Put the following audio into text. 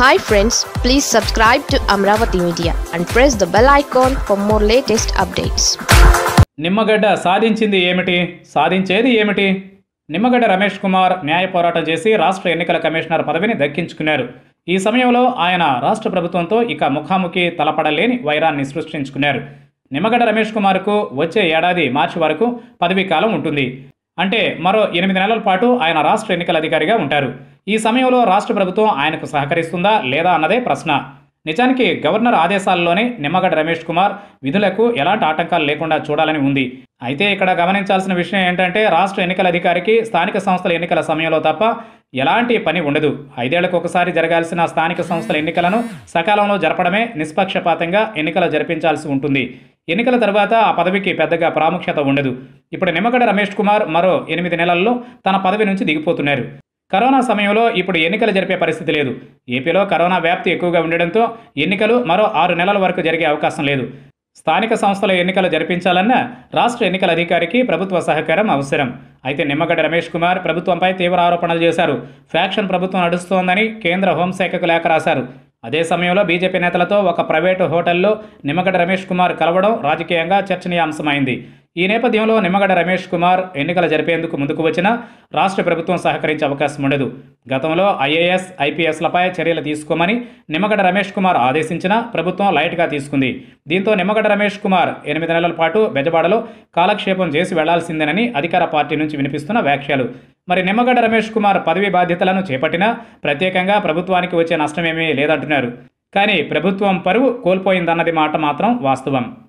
hi friends please subscribe to Amaravati media and press the bell icon for more latest updates Nimmagadda సాధించింది ఏమిటి సాధించేది ఏమిటి నిమ్మగడ్డ రమేష్ కుమార్ న్యాయ పోరాటం చేసి రాష్ట్ర ఎన్నికల కమిషనర్ పదవిని దక్కించుకున్నారు ఈ సమయంలో ఆయన రాష్ట్ర ప్రభుత్వంతో ఇక ముఖాముఖి తలపడలేని వైరాన్ని సృష్టించుకున్నారు నిమ్మగడ్డ రమేష్ కుమార్కు వచ్చే ఏడాది మార్చి వరకు పదవీ కాలం ఉంటుంది అంటే మరో ఎనిమిది నెలల పాటు ఆయన రాష్ట్ర ఎన్నికల అధికారిగా ఉంటారు ఈ సమయంలో రాష్ట్ర ప్రభుత్వం ఆయనకు సహకరిస్తుందా లేదా అన్నదే ప్రశ్న నిజానికి గవర్నర్ ఆదేశాల్లోనే నిమ్మగడ్డ రమేష్ కుమార్ విధులకు ఎలాంటి ఆటంకాలు లేకుండా చూడాలని ఉంది అయితే ఇక్కడ గమనించాల్సిన విషయం ఏంటంటే రాష్ట్ర ఎన్నికల అధికారికి స్థానిక సంస్థల ఎన్నికల సమయంలో తప్ప ఎలాంటి పని ఉండదు ఐదేళ్లకు ఒకసారి జరగాల్సిన స్థానిక సంస్థల ఎన్నికలను సకాలంలో జరపడమే నిష్పక్షపాతంగా ఎన్నికలు జరిపించాల్సి ఉంటుంది ఎన్నికల తర్వాత ఆ పదవికి పెద్దగా ప్రాముఖ్యత ఉండదు ఇప్పుడు నిమ్మగడ్డ రమేష్ కుమార్ మరో ఎనిమిది నెలల్లో తన పదవి నుంచి దిగిపోతున్నారు కరోనా సమయంలో ఇప్పుడు ఎన్నికలు జరిపే పరిస్థితి లేదు ఏపీలో కరోనా వ్యాప్తి ఎక్కువగా ఉండడంతో ఎన్నికలు మరో ఆరు నెలల వరకు జరిగే అవకాశం లేదు స్థానిక సంస్థల ఎన్నికలు జరిపించాలన్న రాష్ట్ర ఎన్నికల అధికారికి ప్రభుత్వ సహకారం అవసరం అయితే నిమ్మగడ్డ రమేష్ కుమార్ ప్రభుత్వంపై తీవ్ర ఆరోపణలు చేశారు ఫ్యాక్షన్ ప్రభుత్వం నడుస్తోందని కేంద్ర హోంశాఖకు లేఖ రాశారు అదే సమయంలో బీజేపీ నేతలతో ఒక ప్రైవేటు హోటల్లో నిమ్మగడ్డ రమేష్ కుమార్ కలవడం రాజకీయంగా చర్చనీయాంశమైంది ఈ నేపథ్యంలో నిమ్మగడ్డ రమేష్ కుమార్ ఎన్నికలు జరిపేందుకు ముందుకు వచ్చినా రాష్ట్ర ప్రభుత్వం సహకరించే అవకాశం ఉండదు గతంలో ఐఏఎస్ ఐపీఎస్లపై చర్యలు తీసుకోమని నిమ్మగడ్డ రమేష్ కుమార్ ఆదేశించినా ప్రభుత్వం లైట్గా తీసుకుంది దీంతో నిమ్మగడ్డ రమేష్ కుమార్ ఎనిమిది నెలల పాటు బెజవాడలో కాలక్షేపం చేసి వెళ్లాల్సిందేనని అధికార పార్టీ నుంచి వినిపిస్తున్న వ్యాఖ్యలు మరి నిమ్మగడ్డ రమేష్ కుమార్ పదవి బాధ్యతలను చేపట్టినా ప్రత్యేకంగా ప్రభుత్వానికి వచ్చే నష్టమేమీ లేదంటున్నారు కానీ ప్రభుత్వం పరువు కోల్పోయిందన్నది మాట మాత్రం వాస్తవం